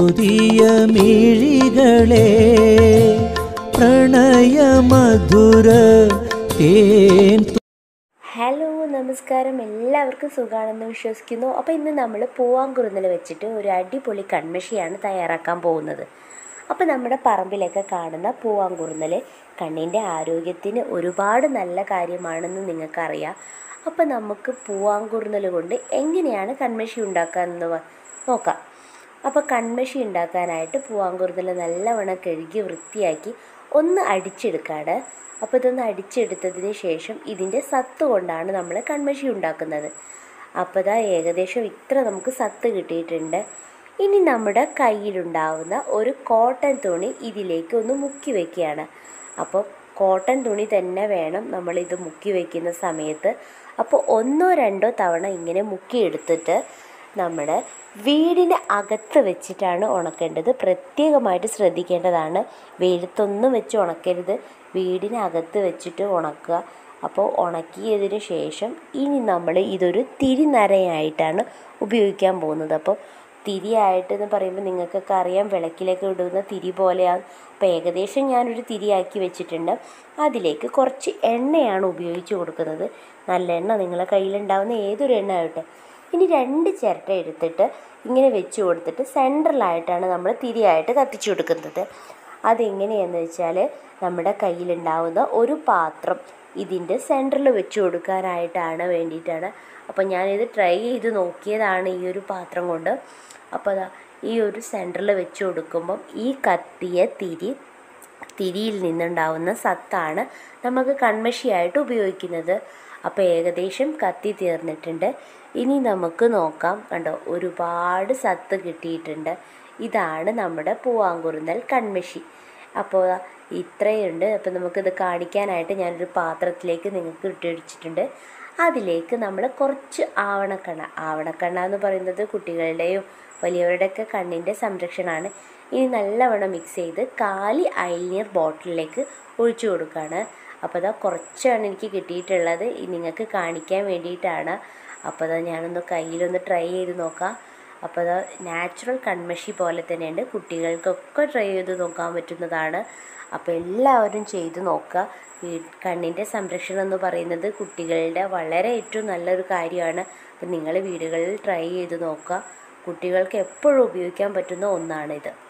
പുതിയ മിഴികളെ പ്രണയമധുര തേൻ ഹലോ നമസ്കാരം എല്ലാവർക്കും സുഖമാണെന്ന് വിശ്വസിക്കുന്നു അപ്പോൾ ഇന്ന് നമ്മൾ പൂവാങ്കുറുന്നൽ വെച്ചിട്ട് ഒരു അടിപൊളി കൺമഷിയാണ് തയ്യാറാക്കാൻ പോകുന്നത് അപ്പോൾ നമ്മുടെ പറമ്പിലൊക്കെ കാണുന്ന പൂവാങ്കുറുന്നൽ കണ്ണിൻ്റെ ആരോഗ്യത്തിന് ഒരുപാട് നല്ല കാര്യമാണെന്ന് നിങ്ങൾക്കറിയാം അപ്പോൾ നമുക്ക് പൂവാങ്കുറുന്നൽ കൊണ്ട് എങ്ങനെയാണ് കൺമഷി ഉണ്ടാക്കാമെന്ന് വ- നോക്കാം അപ്പോൾ കൺമഷി ഉണ്ടാക്കാനായിട്ട് പൂവാങ്കുറുന്നൽ നല്ലവണ്ണം കഴുകി വൃത്തിയാക്കി ഒന്ന് അടിച്ചെടുക്കാണ് അപ്പോൾ ഇതൊന്ന് അടിച്ചെടുത്തതിന് ശേഷം ഇതിൻ്റെ സത്ത് കൊണ്ടാണ് നമ്മൾ കൺമഷി ഉണ്ടാക്കുന്നത് അപ്പോൾ ഇതാ ഏകദേശം ഇത്ര നമുക്ക് സത്ത് കിട്ടിയിട്ടുണ്ട് ഇനി നമ്മുടെ കയ്യിലുണ്ടാവുന്ന ഒരു കോട്ടൺ തുണി ഇതിലേക്ക് ഒന്ന് മുക്കി വയ്ക്കുകയാണ് അപ്പോൾ കോട്ടൺ തുണി തന്നെ വേണം നമ്മളിത് മുക്കി വയ്ക്കുന്ന സമയത്ത് അപ്പോൾ ഒന്നോ രണ്ടോ തവണ ഇങ്ങനെ മുക്കിയെടുത്തിട്ട് നമ്മുടെ വീടിന് അകത്ത് വെച്ചിട്ടാണ് ഉണക്കേണ്ടത് പ്രത്യേകമായിട്ട് ശ്രദ്ധിക്കേണ്ടതാണ് വെയിലത്തൊന്നും വെച്ച് ഉണക്കരുത് വീടിന് അകത്ത് വെച്ചിട്ട് ഉണക്കുക അപ്പോൾ ഉണക്കിയതിന് ശേഷം ഇനി നമ്മൾ ഇതൊരു തിരിനരയായിട്ടാണ് ഉപയോഗിക്കാൻ പോകുന്നത് അപ്പോൾ തിരിയായിട്ട് എന്ന് പറയുമ്പോൾ നിങ്ങൾക്കൊക്കെ അറിയാം വിളക്കിലേക്ക് ഇടുന്ന തിരി പോലെയാണ് അപ്പോൾ ഏകദേശം ഞാനൊരു തിരിയാക്കി വെച്ചിട്ടുണ്ട് അതിലേക്ക് കുറച്ച് എണ്ണയാണ് ഉപയോഗിച്ച് കൊടുക്കുന്നത് നല്ല എണ്ണ നിങ്ങളെ കയ്യിലുണ്ടാവുന്ന ഏതൊരു എണ്ണ ആവട്ടെ ഇനി രണ്ട് ചിരട്ട എടുത്തിട്ട് ഇങ്ങനെ വെച്ച് കൊടുത്തിട്ട് സെൻട്രലായിട്ടാണ് നമ്മൾ തിരിയായിട്ട് കത്തിച്ചു കൊടുക്കുന്നത് അതെങ്ങനെയാണെന്ന് വെച്ചാൽ നമ്മുടെ കയ്യിലുണ്ടാവുന്ന ഒരു പാത്രം ഇതിൻ്റെ സെൻറ്ററിൽ വെച്ച് കൊടുക്കാനായിട്ടാണ് വേണ്ടിയിട്ടാണ് അപ്പോൾ ഞാനിത് ട്രൈ ചെയ്ത് നോക്കിയതാണ് ഈ ഒരു പാത്രം കൊണ്ട് അപ്പോൾ അതാ ഈ ഒരു സെൻറ്ററിൽ വെച്ച് കൊടുക്കുമ്പം ഈ കത്തിയ തിരി തിരിയിൽ നിന്നുണ്ടാവുന്ന സത്താണ് നമുക്ക് കൺമഷിയായിട്ട് ഉപയോഗിക്കുന്നത് അപ്പോൾ ഏകദേശം കത്തി തീർന്നിട്ടുണ്ട് ഇനി നമുക്ക് നോക്കാം കണ്ടോ ഒരുപാട് സത്ത് കിട്ടിയിട്ടുണ്ട് ഇതാണ് നമ്മുടെ പൂവാങ്കുറുന്നൽ കൺമഷി അപ്പോൾ ഇത്രയുണ്ട് അപ്പോൾ നമുക്കിത് കാണിക്കാനായിട്ട് ഞാനൊരു പാത്രത്തിലേക്ക് നിങ്ങൾക്ക് ഇട്ടുവച്ചിട്ടുണ്ട് അതിലേക്ക് നമ്മൾ കുറച്ച് ആവണക്കണ്ണ ആവണക്കണ്ണ എന്ന് പറയുന്നത് കുട്ടികളുടെയും വലിയവരുടെയൊക്കെ കണ്ണിൻ്റെ സംരക്ഷണമാണ് ഇനി നല്ലവണ്ണം മിക്സ് ചെയ്ത് കാലി ഐലിനിയർ ബോട്ടിലിലേക്ക് ഒഴിച്ചു കൊടുക്കുകയാണ് അപ്പോൾ അതാ കുറച്ചാണ് എനിക്ക് കിട്ടിയിട്ടുള്ളത് ഈ നിങ്ങൾക്ക് കാണിക്കാൻ വേണ്ടിയിട്ടാണ് അപ്പോൾ അതാ ഞാനൊന്ന് കയ്യിലൊന്ന് ട്രൈ ചെയ്ത് നോക്കാം അപ്പോൾ അത് നാച്ചുറൽ കൺമഷി പോലെ തന്നെയുണ്ട് കുട്ടികൾക്കൊക്കെ ട്രൈ ചെയ്ത് നോക്കാൻ പറ്റുന്നതാണ് അപ്പോൾ എല്ലാവരും ചെയ്ത് നോക്കുക വീ- കണ്ണിൻ്റെ സംരക്ഷണം എന്ന് പറയുന്നത് കുട്ടികളുടെ വളരെ ഏറ്റവും നല്ലൊരു കാര്യമാണ് അപ്പോൾ നിങ്ങൾ വീടുകളിൽ ട്രൈ ചെയ്ത് നോക്കുക കുട്ടികൾക്ക് എപ്പോഴും ഉപയോഗിക്കാൻ പറ്റുന്ന ഒന്നാണിത്